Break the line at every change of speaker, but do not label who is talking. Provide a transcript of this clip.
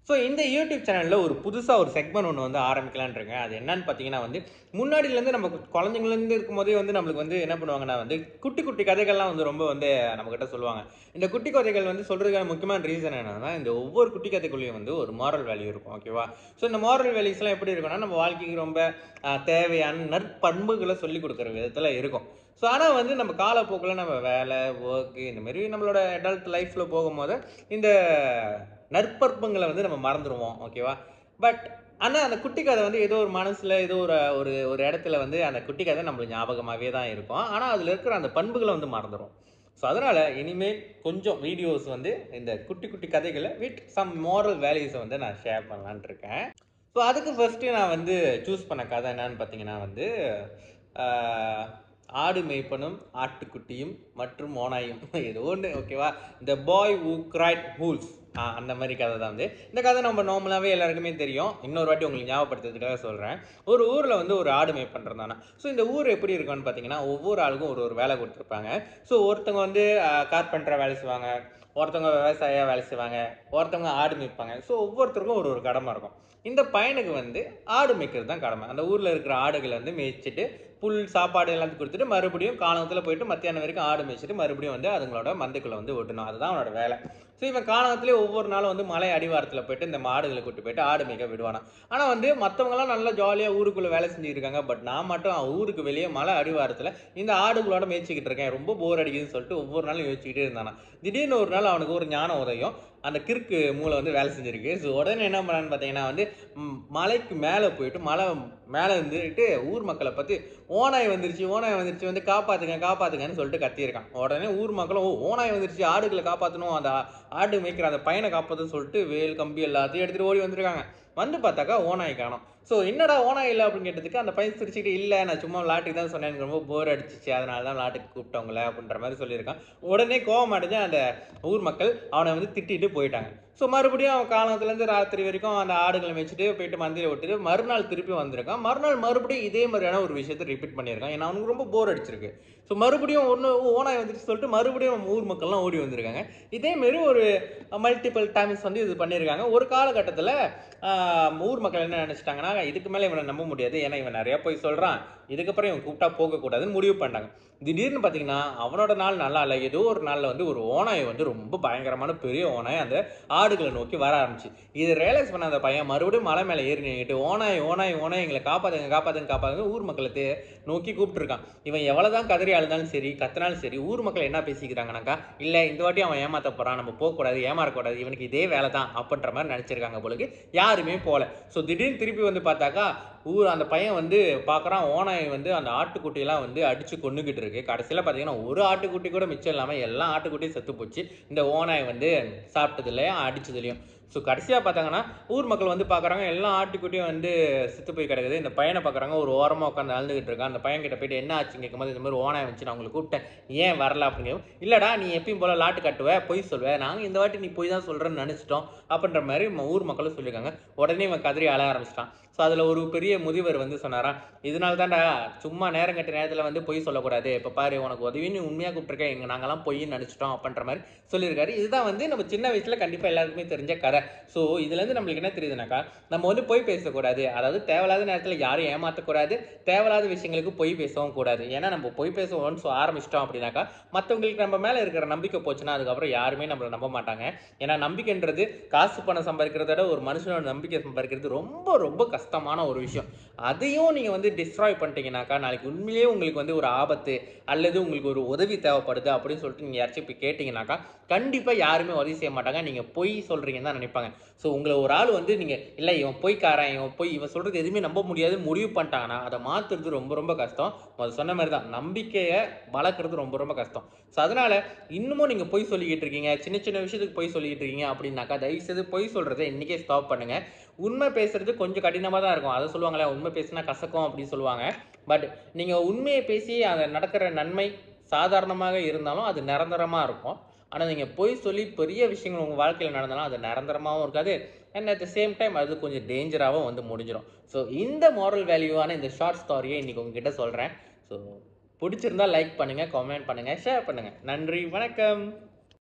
So இந்த YouTube சேனலில் ஒரு புதுசாக ஒரு செக்மெண்ட் ஒன்று வந்து ஆரம்பிக்கலான்னு இருக்கேன் அது என்னன்னு பார்த்தீங்கன்னா வந்து முன்னாடியிலேருந்து நம்ம குழந்தைங்கலேருந்து இருக்கும்போதே வந்து நம்மளுக்கு வந்து என்ன பண்ணுவாங்கன்னா வந்து குட்டி குட்டி கதைகள்லாம் வந்து ரொம்ப வந்து நம்மக்கிட்ட சொல்லுவாங்க இந்த குட்டி கதைகள் வந்து சொல்கிறதுக்கான முக்கியமான ரீசன் என்னன்னா இந்த ஒவ்வொரு குட்டி கதைக்குள்ளேயும் வந்து ஒரு மாரல் வேல்யூ இருக்கும் ஓகேவா ஸோ இந்த மாரல் வேல்யூஸ்லாம் எப்படி இருக்கும்னா நம்ம வாழ்க்கைக்கு ரொம்ப ஆஹ், தேவையான நற்பண்புகளை சொல்லி கொடுக்குற விதத்தில் இருக்கும் ஸோ ஆனால் வந்து நம்ம காலப்போக்கில் நம்ம வேலை ஒர்க்கு இந்த மாதிரி நம்மளோட அடல்ட் லைஃப்பில் போகும்போது இந்த நற்பற்பங்களை வந்து நம்ம மறந்துடுவோம் ஓகேவா பட் ஆனால் அந்த குட்டி கதை வந்து ஏதோ ஒரு மனசில் ஏதோ ஒரு ஒரு ஒரு இடத்துல வந்து அந்த குட்டி கதை நம்மளுக்கு ஞாபகமாகவே தான் இருக்கும் ஆனால் அதில் இருக்கிற அந்த பண்புகளை வந்து மறந்துடும் ஸோ அதனால் இனிமேல் கொஞ்சம் வீடியோஸ் வந்து இந்த குட்டி குட்டி கதைகளை வித் சம் moral வேல்யூஸை வந்து நான் ஷேர் பண்ணலான்ட்டு இருக்கேன் ஸோ அதுக்கு ஃபஸ்ட்டு நான் வந்து சூஸ் பண்ண கதை என்னன்னு பார்த்தீங்கன்னா வந்து ஆஹ், ஆடு மேய்ப்பனும் ஆட்டுக்குட்டியும் மற்றும் ஓனாயும் ஏதோ ஒன்று ஓகேவா இந்த பாய் who cried wolves ஆ, அந்த மாதிரி கதை தான் வந்து இந்த கதை நம்ம நார்மலாகவே எல்லாருக்குமே தெரியும் இன்னொரு வாட்டி உங்களுக்கு ஞாபகப்படுத்துறதுக்காக சொல்கிறேன் ஒரு ஊரில் வந்து ஒரு ஆடு மேய்ப்பன் இருந்தானா ஸோ இந்த ஊர் எப்படி இருக்கும்னு பார்த்தீங்கன்னா ஒவ்வொரு ஆளுக்கும் ஒரு ஒரு வேலை கொடுத்துருப்பாங்க ஸோ ஒருத்தவங்க வந்து கார்பெண்டராக வேலை செய்வாங்க ஒருத்தவங்க விவசாயியாக வேலை செய்வாங்க ஒருத்தவங்க ஆடு மேய்ப்பாங்க ஸோ ஒவ்வொருத்தருக்கும் ஒரு ஒரு கடமை இருக்கும் இந்த பையனுக்கு வந்து ஆடு மேய்க்கிறது தான் கடமை அந்த ஊரில் இருக்கிற ஆடுகளை வந்து மேய்ச்சிட்டு புல் சாப்பாடு எல்லாத்தையும் கொடுத்துட்டு மறுபடியும் காலத்தில் போயிட்டு மத்தியானம் வரைக்கும் ஆடு மேய்ச்சிட்டு மறுபடியும் வந்து அதுங்களோட மந்தைக்குள்ள வந்து ஓட்டணும் அதுதான் அவனோட வேலை ஸோ இவன் காலத்திலே ஒவ்வொரு நாளும் வந்து மலை அடிவாரத்தில் போயிட்டு இந்த மாடுகளை கூட்டு போயிட்டு ஆடு மேய்க்க விடுவானான் ஆனால் வந்து மற்றவங்களாம் நல்லா ஜாலியாக ஊருக்குள்ளே வேலை செஞ்சுட்டு இருக்காங்க பட் நான் மட்டும் அவன் ஊருக்கு வெளியே மலை அடிவாரத்தில் இந்த ஆடுகளோட மேய்ச்சிக்கிட்டு இருக்கேன் ரொம்ப போர் அடிக்குதுன்னு சொல்லிட்டு ஒவ்வொரு நாளும் யோசிச்சுக்கிட்டே இருந்தானா திடீர்னு ஒரு நாள் அவனுக்கு ஒரு ஞானம் உதயம் அந்த கிறுக்கு மூளை வந்து வேலை செஞ்சிருக்கு ஸோ உடனே என்ன பண்ணான்னு பார்த்தீங்கன்னா வந்து ம், மலைக்கு மேலே போயிட்டு மலை மேலே இருந்துட்டு ஊர் மக்களை பற்றி ஓனாய் வந்துருச்சு ஓனாய் வந்துருச்சு வந்து காப்பாத்துங்க காப்பாத்துங்கன்னு சொல்லிட்டு கத்தியிருக்கான் உடனே ஊர் மக்களும் ஓ ஓனாய் வந்துருச்சு ஆடுகளை காப்பாற்றணும் அந்த ஆ- ஆடு மேய்க்கிற அந்த பையனை காப்பாற்றுன்னு சொல்லிட்டு வேல் கம்பி எல்லாத்தையும் எடுத்துகிட்டு ஓடி வந்திருக்காங்க வந்து பார்த்தாக்கா ஓனாய் காணோம் ஸோ என்னடா ஓனாய் இல்லை அப்படின்னு கேட்டதுக்கு அந்த பையன் சிரிச்சுட்டு இல்லை நான் சும்மா விளாட்டுக்கு தான் சொன்னேன் எனக்கு ரொம்ப போர் அடிச்சிச்சு அதனால தான் விளாட்டுக்கு கூப்பிட்டவங்கள அப்படின்ற மாதிரி சொல்லியிருக்கான் உடனே கோவம் அடைஞ்சு அந்த ஊர் மக்கள் அவனை வந்து திட்டிட்டு போயிட்டாங்க ஸோ மறுபடியும் அவன் காலத்துலேருந்து ராத்திரி வரைக்கும் அந்த ஆடுகளை மேய்ச்சிட்டு போயிட்டு மந்தியில் விட்டுட்டு மறுநாள் திருப்பி வந்திருக்கான் மறுநாள் மறுபடியும் இதே மாதிரியான ஒரு விஷயத்தை ரிப்பீட் பண்ணியிருக்கான் ஏன்னா அவனுக்கு ரொம்ப போர் அடிச்சிருக்கு ஸோ மறுபடியும் ஒன்று ஓனாய் வந்துட்டு சொல்லிட்டு மறுபடியும் நம்ம ஊர் மக்கள்லாம் ஓடி வந்திருக்காங்க இதே மாதிரி ஒரு மல்டிபிள் டைம்ஸ் வந்து இது பண்ணியிருக்காங்க ஒரு காலகட்டத்தில் ஊர் மக்கள் என்ன நினச்சிட்டாங்கன்னா இதுக்கு மேலே இவனை நம்ப முடியாது ஏன்னா இவன் நிறையா போய் சொல்கிறான் இதுக்கப்புறம் இவன் கூப்பிட்டா போகக்கூடாதுன்னு முடிவு பண்ணாங்க திடீர்னு பார்த்தீங்கன்னா அவனோட நாள் நல்லா இல்லை ஏதோ ஒரு நாளில் வந்து ஒரு ஓனாய் வந்து ரொம்ப பயங்கரமான பெரிய ஓனாய் அந்த ஆடுகளை நோக்கி வர ஆரம்பிச்சு இது ரியலைஸ் பண்ண அந்த பையன் மறுபடியும் மலை மேலே ஏறி நின்றுட்டு ஓனாய் ஓனாய் ஓனாய் எங்களை காப்பாத்துங்க காப்பாத்துங்க காப்பாத்துங்க ஊர் மக்களை தே- நோக்கி கூப்பிட்டுருக்கான் இவன் எவ்வளோதான் கதறி அழுதாலும் சரி கத்தினாலும் சரி ஊர் மக்கள் என்ன பேசிக்கிறாங்கனாக்கா இல்லை இந்த வாட்டி அவன் ஏமாத்த போகிறான் நம்ம போகக்கூடாது ஏமாறக்கூடாது இவனுக்கு இதே வேலை தான் அப்படின்ற மாதிரி நினச்சிருக்காங்க போலுக்கு யாருமே போகல ஸோ திடீர்னு திருப்பி வந்து பார்த்தாக்கா ஊர் அந்த பையன் வந்து பார்க்குறான் ஓனாய் வந்து அந்த ஆட்டுக்குட்டியெல்லாம் வந்து அடித்து கொண்டுகிட்டு இருக்கு கடைசியில் பார்த்தீங்கன்னா ஒரு ஆட்டுக்குட்டி கூட மிச்சம் இல்லாமல் எல்லா ஆட்டுக்குட்டியும் செத்து போச்சு இந்த ஓனாய் வந்து சாப்பிட்டதுலையும் அடிச்சதுலையும் ஸோ கடைசியாக பார்த்தாங்கன்னா ஊர் மக்கள் வந்து பார்க்குறாங்க எல்லா ஆட்டுக்குட்டியும் வந்து செத்து போய் கிடக்குது இந்த பையனை பார்க்குறாங்க ஒரு ஓரமாக உட்காந்து அழுதுகிட்டு இருக்கான் அந்த பையன் கிட்ட போயிட்டு என்ன ஆச்சுன்னு கேட்கும்போது இந்த மாதிரி ஓனாய் வச்சு நான் உங்களை கூப்பிட்டேன் ஏன் வரல அப்படின்னு கேட்கும். இல்லடா நீ எப்பயும் போல லாட்டு கட்டுவ பொய் சொல்வ நாங்கள் இந்த வாட்டி நீ பொய் தான் சொல்கிறேன்னு நினச்சிட்டோம் அப்படின்ற மாதிரி ம- ஊர் மக்களும் சொல்லியிருக்காங்க உடனே இவன் கதறி அழ ஆரம்பிச்சிட்டான் ஸோ அதில் ஒரு பெரிய முதியவர் வந்து சொன்னாராம் இதனால தான்டா சும்மா நேரம் கட்ட நேரத்தில் வந்து பொய் சொல்லக்கூடாது இப்போ பாரு உனக்கு உதவின்னு உண்மையாக கூப்பிட்டுருக்கேன் எங்கள் நாங்களாம் பொய்ன்னு நினச்சிட்டோம் அப்படின்ற மாதிரி சொல்லியிருக்காரு இதுதான் வந்து நம்ம சின்ன வயசில் கண்டிப்பாக எல்லாருக்குமே தெரிஞ்ச கதை ஸோ இதுலேருந்து நம்மளுக்கு என்ன தெரியுதுனாக்கா நம்ம வந்து பொய் பேசக்கூடாது அதாவது தேவையில்லாத நேரத்தில் யாரும் ஏமாற்றக்கூடாது தேவையில்லாத விஷயங்களுக்கு பொய் பேசவும் கூடாது ஏன்னா நம்ம பொய் பேச ஒன்ஸ் ஆரம்பிச்சிட்டோம் அப்படின்னாக்கா மற்றவங்களுக்கு நம்ம மேலே இருக்கிற நம்பிக்கை போச்சுன்னா அதுக்கப்புறம் யாருமே நம்மளை நம்ப மாட்டாங்க ஏன்னா நம்பிக்கைன்றது காசு பணம் சம்பாதிக்கிறத விட ஒரு மனுஷனோட நம்பிக்கை சம்பாதிக்கிறது ரொம்ப ரொம்ப கஷ்டமான ஒரு விஷயம் அதையும் நீங்கள் வந்து டிஸ்ட்ராய் பண்ணிட்டீங்கனாக்கா நாளைக்கு உண்மையிலேயே உங்களுக்கு வந்து ஒரு ஆபத்து அல்லது உங்களுக்கு ஒரு உதவி தேவைப்படுது அப்படின்னு சொல்லிட்டு நீங்கள் யாராச்சும் இப்போ கேட்டிங்கனாக்கா கண்டிப்பாக யாருமே உதவி செய்ய மாட்டாங்க நீங்கள் பொய் சொல்கிறீங்கன்னு தான் நினைப்பாங்க ஸோ உங்களை ஒரு ஆள் வந்து நீங்கள் இல்லை இவன் பொய்க்காரன் இவன் பொய் இவன் சொல்கிறது எதுவுமே நம்ப முடியாது முடிவு பண்ணிட்டாங்கன்னா அதை மாற்றுறது ரொம்ப ரொம்ப கஷ்டம் அது சொன்ன மாதிரி தான் நம்பிக்கையை வளர்க்குறது ரொம்ப ரொம்ப கஷ்டம் ஸோ அதனால் இன்னமும் நீங்கள் பொய் சொல்லிக்கிட்டு இருக்கீங்க சின்ன சின்ன விஷயத்துக்கு பொய் சொல்லிக்கிட்டு இருக்கீங்க அப்படின்னாக்கா தயவுசெய்து பொய் சொல்கிறத இன்றைக்கே ஸ்டாப் பண்ணுங்கள் உண்மை பேசுறது கொஞ்சம் கடினமாக தான் இருக்கும் அதை சொல்லுவாங்களே உண்மை பேசினா கசக்கும் அப்படின்னு சொல்லுவாங்க பட் நீங்கள் உண்மையை பேசி அதை நடக்கிற நன்மை சாதாரணமாக இருந்தாலும் அது நிரந்தரமாக இருக்கும் ஆனால் நீங்கள் பொய் சொல்லி பெரிய விஷயங்கள் உங்கள் வாழ்க்கையில் நடந்தாலும் அது நிரந்தரமாகவும் இருக்காது and at the same time அது கொஞ்சம் டேஞ்சராகவும் வந்து முடிஞ்சிடும் ஸோ இந்த moral வேல்யூவான இந்த ஷார்ட் ஸ்டாரியை இன்றைக்கி உங்ககிட்ட சொல்கிறேன் ஸோ பிடிச்சிருந்தா லைக் பண்ணுங்கள் கமெண்ட் பண்ணுங்கள் ஷேர் பண்ணுங்கள் நன்றி வணக்கம்